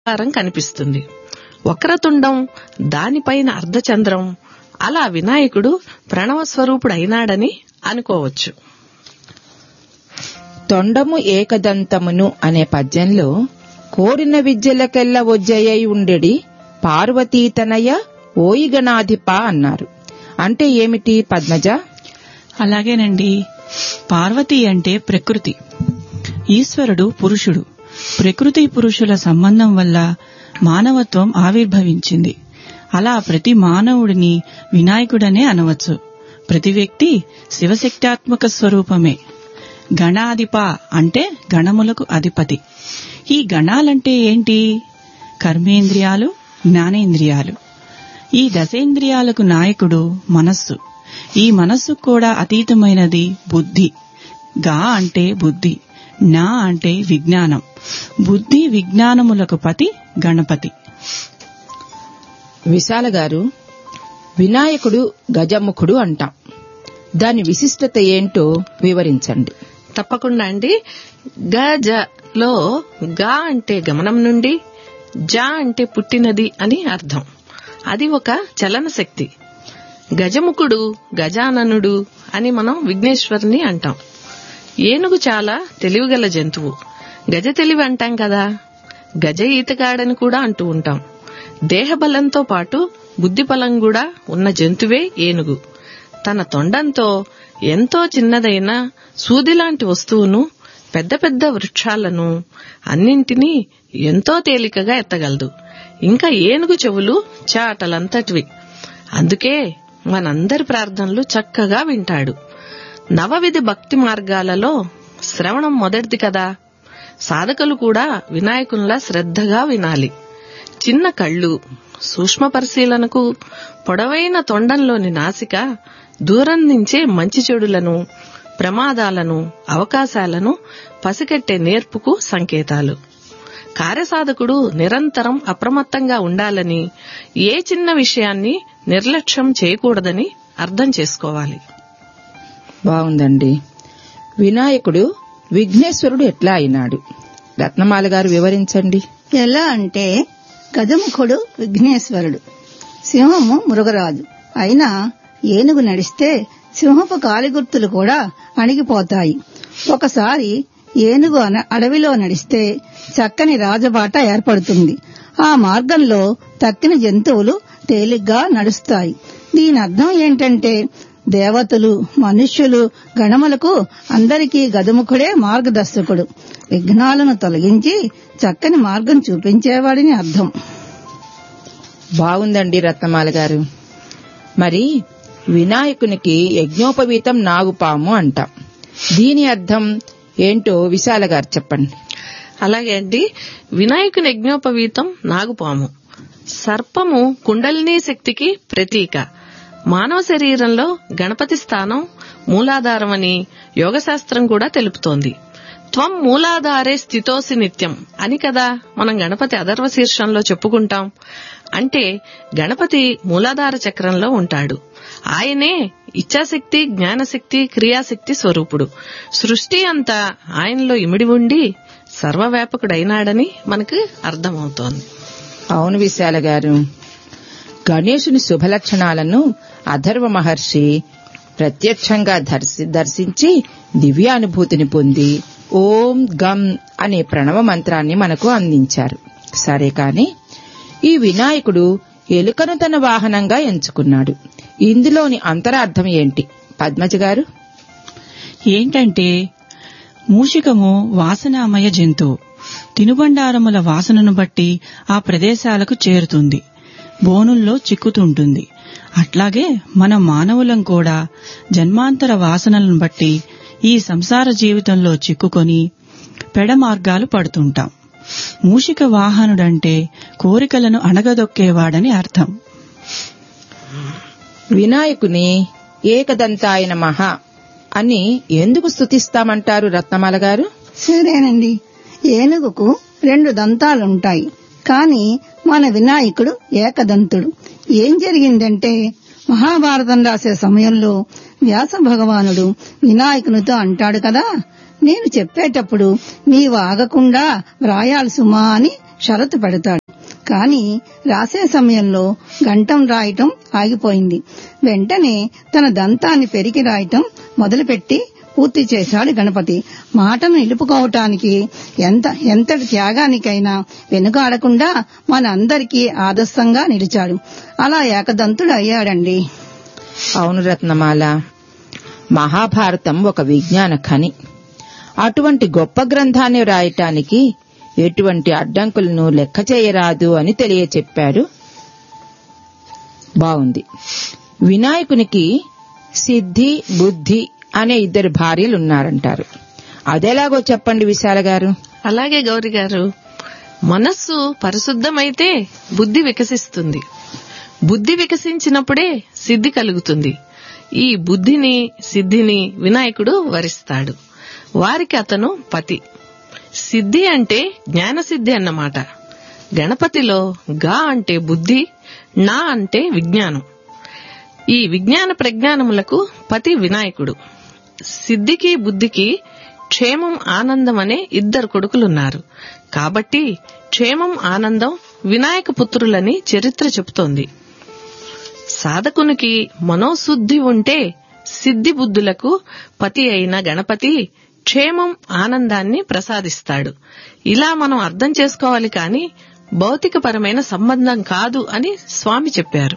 ఆకారం కనిపిస్తుంది వక్రతుండం దానిపైన అర్ధచంద్రం అలా వినాయకుడు ప్రణవ స్వరూపుడైనాడని అనుకోవచ్చు తొండము ఏకదంతమును అనే పద్యంలో కోరిన విద్యలకెల్ల ఒజ్జయ్యై ఉండెడి పార్వతీతనయ ఓయిగణాధిప అన్నారు అంటే ఏమిటి పద్మజ అలాగేనండి పార్వతి అంటే ప్రకృతి ఈశ్వరుడు పురుషుడు ప్రకృతి పురుషుల సంబంధం వల్ల మానవత్వం ఆవిర్భవించింది అలా ప్రతి మానవుడిని వినాయకుడనే అనవచ్చు ప్రతి వ్యక్తి శివశక్త్యాత్మక స్వరూపమే గణాధిప అంటే గణములకు అధిపతి ఈ గణాలంటే ఏంటి కర్మేంద్రియాలు జ్ఞానేంద్రియాలు ఈ దశేంద్రియాలకు నాయకుడు మనస్సు ఈ మనస్సు కూడా అతీతమైనది బుద్ధి గా అంటే బుద్ధి నా అంటే విజ్ఞానం బుద్ధి విజ్ఞానములకు పతి గణపతి విశాల గారు వినాయకుడు గజముఖుడు అంటాం దాని విశిష్టత ఏంటో వివరించండి తప్పకుండా అండి గజ లో గా అంటే గమనం నుండి జ అంటే పుట్టినది అని అర్థం అది ఒక చలన శక్తి గజముఖుడు గజాననుడు అని మనం విఘ్నేశ్వరుని అంటాం ఏనుగు చాలా తెలివిగల జంతువు గజ తెలివి అంటాం కదా గజ ఈతగాడని కూడా అంటూ ఉంటాం దేహబలంతో పాటు బుద్ధిబలం కూడా ఉన్న జంతువే ఏనుగు తన తొండంతో ఎంతో చిన్నదైన సూదిలాంటి వస్తువును పెద్ద పెద్ద వృక్షాలను అన్నింటినీ ఎంతో తేలికగా ఎత్తగలదు ఇంకా ఏనుగు చెవులు చాటలంతటివి అందుకే మనందరి ప్రార్థనలు చక్కగా వింటాడు నవవిధి భక్తి మార్గాలలో శ్రవణం మొదటిది కదా సాధకులు కూడా వినాయకునిలా శ్రద్ధగా వినాలి చిన్న కళ్ళు సూక్ష్మ పరిశీలనకు పొడవైన తొండంలోని నాసిక దూరం నుంచే మంచి చెడులను ప్రమాదాలను అవకాశాలను పసిగట్టే నేర్పుకు సంకేతాలు కార్యసాధకుడు నిరంతరం అప్రమత్తంగా ఉండాలని ఏ చిన్న విషయాన్ని నిర్లక్ష్యం చేయకూడదని అర్థం చేసుకోవాలి బాగుందండి వినాయకుడు విఘ్నేశ్వరుడు ఎట్లా అయినాడు రత్నమాల గారు వివరించండి ఎలా అంటే గజముఖుడు విఘ్నేశ్వరుడు సింహము మృగరాజు అయినా ఏనుగు నడిస్తే సింహపు కాలిగుర్తులు కూడా అణిగిపోతాయి ఒకసారి ఏనుగు అన- అడవిలో నడిస్తే చక్కని రాజబాట ఏర్పడుతుంది ఆ మార్గంలో తక్కిన జంతువులు తేలిగ్గా నడుస్తాయి దీని అర్థం ఏంటంటే దేవతలు మనుష్యులు గణములకు అందరికీ గజముఖుడే మార్గదర్శకుడు విఘ్నాలను తొలగించి చక్కని మార్గం చూపించేవాడిని అర్థం బాగుందండి రత్నమాల గారు మరి వినాయకునికి యజ్ఞోపవీతం నాగుపాము అంటాం దీని అర్థం ఏంటో విశాల గారు చెప్పండి అలాగే అండి వినాయకుని యజ్ఞోపవీతం నాగుపాము సర్పము కుండలినీ శక్తికి ప్రతీక మానవ శరీరంలో గణపతి స్థానం మూలాధారమని యోగశాస్త్రం కూడా తెలుపుతోంది త్వం మూలాధారే స్థితోసి నిత్యం అని కదా మనం గణపతి అధర్వ శీర్షంలో చెప్పుకుంటాం అంటే గణపతి మూలాధార చక్రంలో ఉంటాడు ఆయనే ఇచ్ఛాశక్తి జ్ఞానశక్తి క్రియాశక్తి స్వరూపుడు సృష్టి అంతా ఆయనలో ఇమిడి ఉండి సర్వవ్యాపకుడైనాడని మనకు అర్థమవుతోంది అవును విశాల గారు గణేశుని శుభలక్షణాలను అధర్వ మహర్షి ప్రత్యక్షంగా దర్శి దర్శించి దివ్యానుభూతిని పొంది ఓం గం అనే ప్రణవ మంత్రాన్ని మనకు అందించారు సరే కాని ఈ వినాయకుడు ఎలుకను తన వాహనంగా ఎంచుకున్నాడు ఇందులోని అంతరార్థం ఏంటి పద్మజ గారు ఏంటంటే మూషికము వాసనామయ జంతువు తినుబండారముల వాసనను బట్టి ఆ ప్రదేశాలకు చేరుతుంది బోనుల్లో చిక్కుతుంటుంది అట్లాగే మన మానవులం కూడా జన్మాంతర వాసనలను బట్టి ఈ సంసార జీవితంలో చిక్కుకొని పెడ మార్గాలు పడుతుంటాం మూషిక వాహనుడంటే కోరికలను అణగదొక్కేవాడని అర్థం వినాయకుని ఏకదంతాయన మహా అని ఎందుకు స్తుతిస్తామంటారు రత్నమాల గారు సరేనండి ఏనుగుకు రెండు దంతాలుంటాయి కాని మన వినాయకుడు ఏకదంతుడు ఏం జరిగిందంటే మహాభారతం రాసే సమయంలో వ్యాస భగవానుడు వినాయకునితో అంటాడు కదా నేను చెప్పేటప్పుడు నీవు ఆగకుండా వ్రాయాలి సుమా అని షరతు పెడతాడు కాని రాసే సమయంలో గంటం రాయటం ఆగిపోయింది వెంటనే తన దంతాన్ని పెరికి రాయటం మొదలుపెట్టి పూర్తి చేశాడు గణపతి మాటను నిలుపుకోవటానికి ఎంత ఎంతటి త్యాగానికైనా వెనుకాడకుండా మన అందరికీ ఆదర్శంగా నిలిచాడు అలా ఏకదంతుడు అయ్యాడండి అవును రత్నమాల మహాభారతం ఒక విజ్ఞాన ఖని అటువంటి గొప్ప గ్రంథాన్ని రాయటానికి ఎటువంటి అడ్డంకులను లెక్క చేయరాదు అని తెలియచెప్పాడు బావుంది వినాయకునికి సిద్ధి బుద్ధి అనే ఇద్దరు భార్యలున్నారంటారు అదెలాగో చెప్పండి విశాల గారు అలాగే గౌరి గారు మనస్సు పరిశుద్ధమైతే బుద్ధి వికసిస్తుంది బుద్ధి వికసించినప్పుడే సిద్ధి కలుగుతుంది ఈ బుద్ధిని సిద్ధిని వినాయకుడు వరిస్తాడు వారికి అతను పతి సిద్ధి అంటే జ్ఞానసిద్ధి అన్నమాట గణపతిలో గా అంటే బుద్ధి నా అంటే విజ్ఞానం ఈ విజ్ఞాన ప్రజ్ఞానములకు పతి వినాయకుడు సిద్ధికి బుద్ధికి క్షేమం ఆనందం అనే ఇద్దరు కొడుకులున్నారు కాబట్టి క్షేమం ఆనందం వినాయక పుత్రులని చరిత్ర చెబుతోంది సాధకునికి మనోశుద్ధి ఉంటే సిద్ధి బుద్ధులకు పతి అయిన గణపతి క్షేమం ఆనందాన్ని ప్రసాదిస్తాడు ఇలా మనం అర్థం చేసుకోవాలి కాని భౌతికపరమైన సంబంధం కాదు అని స్వామి చెప్పారు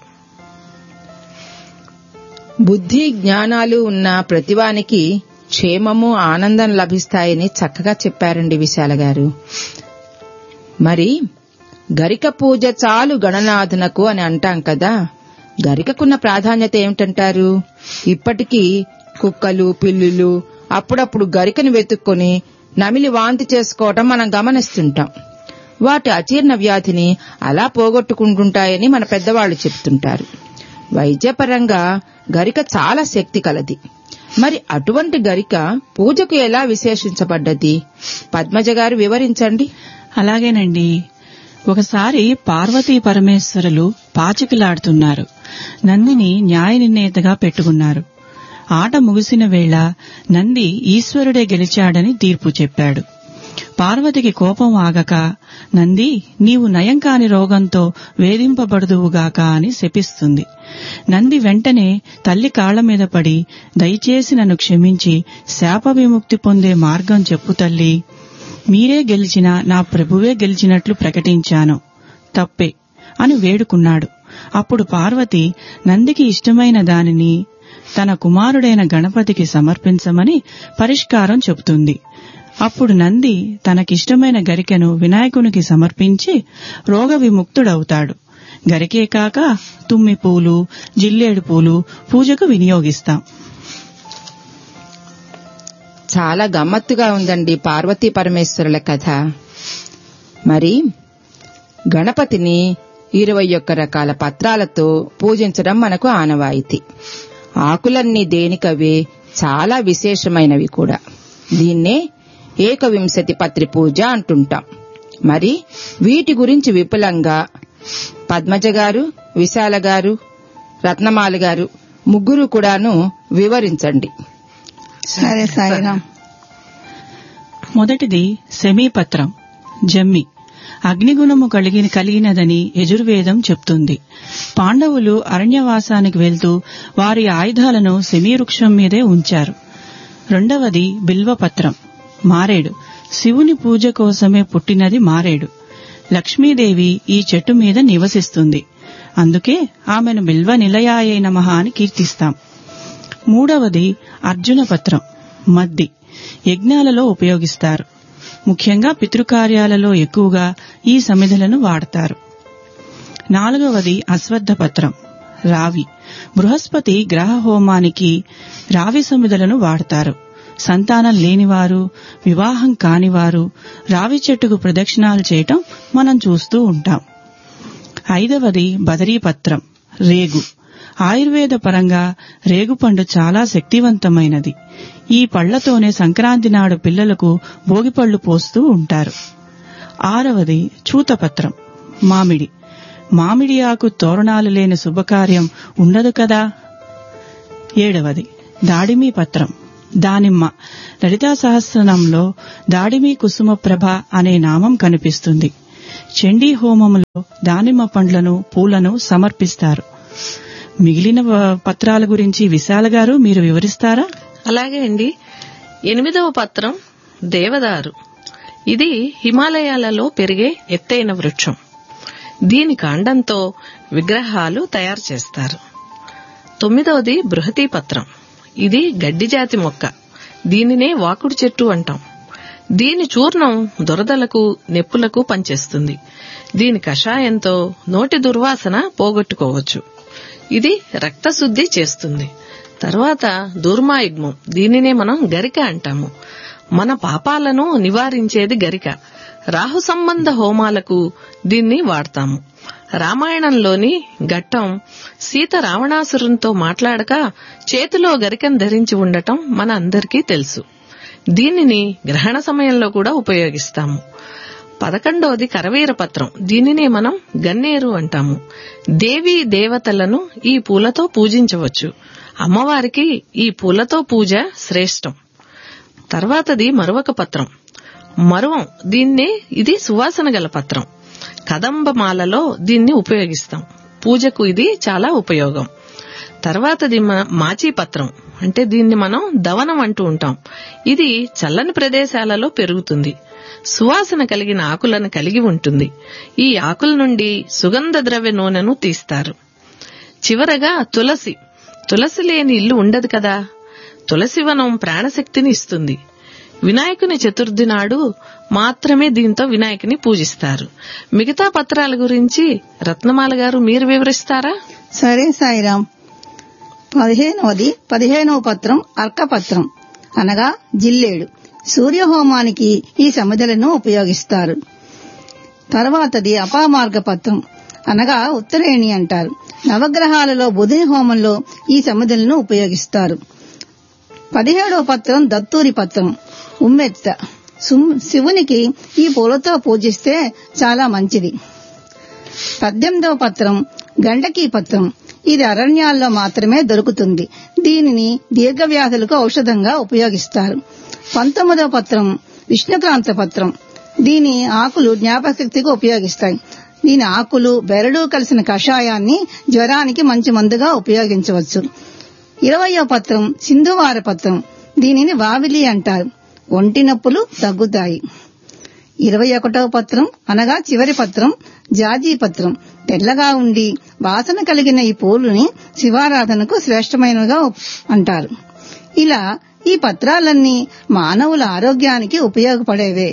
బుద్ధి జ్ఞానాలు ఉన్న ప్రతివానికి క్షేమము ఆనందం లభిస్తాయని చక్కగా చెప్పారండి విశాల గారు మరి గరిక పూజ చాలు గణనాథునకు అని అంటాం కదా గరికకున్న ప్రాధాన్యత ఏమిటంటారు ఇప్పటికీ కుక్కలు పిల్లులు అప్పుడప్పుడు గరికను వెతుక్కొని నమిలి వాంతి చేసుకోవటం మనం గమనిస్తుంటాం వాటి అజీర్ణ వ్యాధిని అలా పోగొట్టుకుంటుంటాయని మన పెద్దవాళ్లు చెప్తుంటారు వైద్యపరంగా గరిక చాలా శక్తి కలది మరి అటువంటి గరిక పూజకు ఎలా విశేషించబడ్డది పద్మజ గారు వివరించండి అలాగేనండి ఒకసారి పార్వతీ పరమేశ్వరులు పాచికలాడుతున్నారు నందిని న్యాయ నిర్ణేతగా పెట్టుకున్నారు ఆట ముగిసిన వేళ నంది ఈశ్వరుడే గెలిచాడని తీర్పు చెప్పాడు పార్వతికి కోపం ఆగక నంది నీవు నయం కాని రోగంతో వేధింపబడుదువుగాక అని శపిస్తుంది నంది వెంటనే తల్లి కాళ్ల మీద పడి దయచేసి నన్ను క్షమించి శాప విముక్తి పొందే మార్గం చెప్పు తల్లి మీరే గెలిచినా నా ప్రభువే గెలిచినట్లు ప్రకటించాను తప్పే అని వేడుకున్నాడు అప్పుడు పార్వతి నందికి ఇష్టమైన దానిని తన కుమారుడైన గణపతికి సమర్పించమని పరిష్కారం చెబుతుంది అప్పుడు నంది తనకిష్టమైన గరికెను వినాయకునికి సమర్పించి రోగ విముక్తుడవుతాడు గరికే కాక తుమ్మి పూలు జిల్లేడు పూలు పూజకు వినియోగిస్తాం చాలా గమ్మత్తుగా ఉందండి పార్వతీ పరమేశ్వరుల కథ మరి గణపతిని ఇరవై ఒక్క రకాల పత్రాలతో పూజించడం మనకు ఆనవాయితీ ఆకులన్నీ దేనికవే చాలా విశేషమైనవి కూడా దీన్నే ఏకవింశతి పత్రి పూజ అంటుంటాం మరి వీటి గురించి విపులంగా పద్మజ గారు విశాల గారు రత్నమాల గారు ముగ్గురు కూడాను వివరించండి సరే సాయిరాం మొదటిది సెమీపత్రం జమ్మి అగ్నిగుణము కలిగిన కలిగినదని యజుర్వేదం చెప్తుంది పాండవులు అరణ్యవాసానికి వెళ్తూ వారి ఆయుధాలను సెమీవృక్షం మీదే ఉంచారు రెండవది బిల్వపత్రం మారేడు శివుని పూజ కోసమే పుట్టినది మారేడు లక్ష్మీదేవి ఈ చెట్టు మీద నివసిస్తుంది అందుకే ఆమెను బిల్వ నిలయాయ నమః అని కీర్తిస్తాం మూడవది అర్జున పత్రం మద్ది యజ్ఞాలలో ఉపయోగిస్తారు ముఖ్యంగా పితృకార్యాలలో ఎక్కువగా ఈ సమిధులను వాడతారు నాలుగవది అశ్వత్థ పత్రం రావి బృహస్పతి గ్రహ హోమానికి రావి సమిధులను వాడతారు సంతానం లేనివారు వివాహం కానివారు రావి చెట్టుకు ప్రదక్షిణాలు చేయటం మనం చూస్తూ ఉంటాం ఐదవది బదరీపత్రం రేగు ఆయుర్వేద పరంగా రేగుపండు చాలా శక్తివంతమైనది ఈ పళ్లతోనే సంక్రాంతి నాడు పిల్లలకు భోగిపళ్లు పోస్తూ ఉంటారు ఆరవది చూతపత్రం మామిడి మామిడి ఆకు తోరణాలు లేని శుభకార్యం ఉండదు కదా ఏడవది దాడిమీ పత్రం దానిమ్మ లలితా సహస్రనంలో దాడిమి కుసుమ ప్రభ అనే నామం కనిపిస్తుంది చండీ హోమంలో దానిమ్మ పండ్లను పూలను సమర్పిస్తారు మిగిలిన వ- పత్రాల గురించి విశాల గారు మీరు వివరిస్తారా అలాగే అండి ఎనిమిదవ పత్రం దేవదారు ఇది హిమాలయాలలో పెరిగే ఎత్తైన వృక్షం దీని కాండంతో విగ్రహాలు తయారు చేస్తారు తొమ్మిదవది బృహతి పత్రం ఇది గడ్డి జాతి మొక్క దీనినే వాకుడు చెట్టు అంటాం దీని చూర్ణం దురదలకు నెప్పులకు పనిచేస్తుంది దీని కషాయంతో నోటి దుర్వాసన పోగొట్టుకోవచ్చు ఇది రక్తశుద్ధి చేస్తుంది తర్వాత దూర్మాయుగ్మం దీనినే మనం గరిక అంటాము మన పాపాలను నివారించేది గరిక రాహు సంబంధ హోమాలకు దీన్ని వాడతాము రామాయణంలోని ఘట్టం సీత రావణాసురునితో మాట్లాడక చేతిలో గరికను ధరించి ఉండటం మన అందరికీ తెలుసు దీనిని గ్రహణ సమయంలో కూడా ఉపయోగిస్తాము పదకొండవది కరవీర పత్రం దీనినే మనం గన్నేరు అంటాము దేవీ దేవతలను ఈ పూలతో పూజించవచ్చు అమ్మవారికి ఈ పూలతో పూజ శ్రేష్టం తర్వాతది మరువక పత్రం మరువం దీన్నే ఇది సువాసన గల పత్రం కదంబమాలలో దీన్ని ఉపయోగిస్తాం పూజకు ఇది చాలా ఉపయోగం తర్వాతది మ- మాచీ పత్రం అంటే దీన్ని మనం దవనం అంటూ ఉంటాం ఇది చల్లని ప్రదేశాలలో పెరుగుతుంది సువాసన కలిగిన ఆకులను కలిగి ఉంటుంది ఈ ఆకుల నుండి సుగంధ ద్రవ్య నూనెను తీస్తారు చివరగా తులసి తులసి లేని ఇల్లు ఉండదు కదా తులసివనం ప్రాణశక్తిని ఇస్తుంది వినాయకుని చతుర్థి నాడు మాత్రమే దీంతో వినాయకుని పూజిస్తారు మిగతా పత్రాల గురించి రత్నమాల గారు మీరు వివరిస్తారా సరే సాయిరాం పదిహేనవది పదిహేనవ పత్రం అర్కపత్రం అనగా జిల్లేడు సూర్యహోమానికి ఈ సమిధలను ఉపయోగిస్తారు తర్వాతది అపామార్గ పత్రం అనగా ఉత్తరేణి అంటారు నవగ్రహాలలో బుధుని హోమంలో ఈ సమిధలను ఉపయోగిస్తారు పదిహేడవ పత్రం దత్తూరి పత్రం ఉమ్మెత్త సుమ్- శివునికి ఈ పూలతో పూజిస్తే చాలా మంచిది పద్దెనిమిదవ పత్రం గండకీ పత్రం ఇది అరణ్యాల్లో మాత్రమే దొరుకుతుంది దీనిని దీర్ఘవ్యాధులకు ఔషధంగా ఉపయోగిస్తారు పంతొమ్మిదవ పత్రం విష్ణుక్రాంత పత్రం దీని ఆకులు జ్ఞాపకశక్తికి ఉపయోగిస్తాయి దీని ఆకులు బెరడు కలిసిన కషాయాన్ని జ్వరానికి మంచి మందుగా ఉపయోగించవచ్చు ఇరవయో పత్రం సింధువార పత్రం దీనిని వావిలి అంటారు ఒంటి నొప్పులు తగ్గుతాయి ఇరవై ఒకటవ పత్రం అనగా చివరి పత్రం జాజీ పత్రం తెల్లగా ఉండి వాసన కలిగిన ఈ పూలుని శివారాధనకు శ్రేష్టమైనగా అంటారు ఇలా ఈ పత్రాలన్నీ మానవుల ఆరోగ్యానికి ఉపయోగపడేవే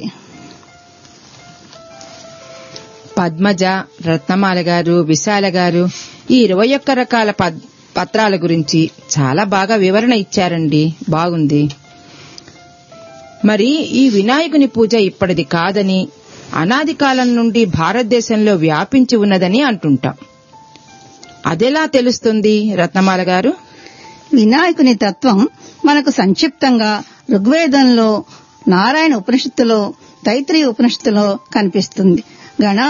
పద్మజ రత్నమాల గారు విశాల గారు ఈ ఇరవై ఒక్క రకాల పద్- పత్రాల గురించి చాలా బాగా వివరణ ఇచ్చారండి బాగుంది మరి ఈ వినాయకుని పూజ ఇప్పటిది కాదని అనాది కాలం నుండి భారతదేశంలో వ్యాపించి ఉన్నదని అంటుంటాం అదెలా తెలుస్తుంది రత్నమాల గారు వినాయకుని తత్వం మనకు సంక్షిప్తంగా ఋగ్వేదంలో నారాయణ ఉపనిషత్తులో తైత్రీయ ఉపనిషత్తులో కనిపిస్తుంది గణ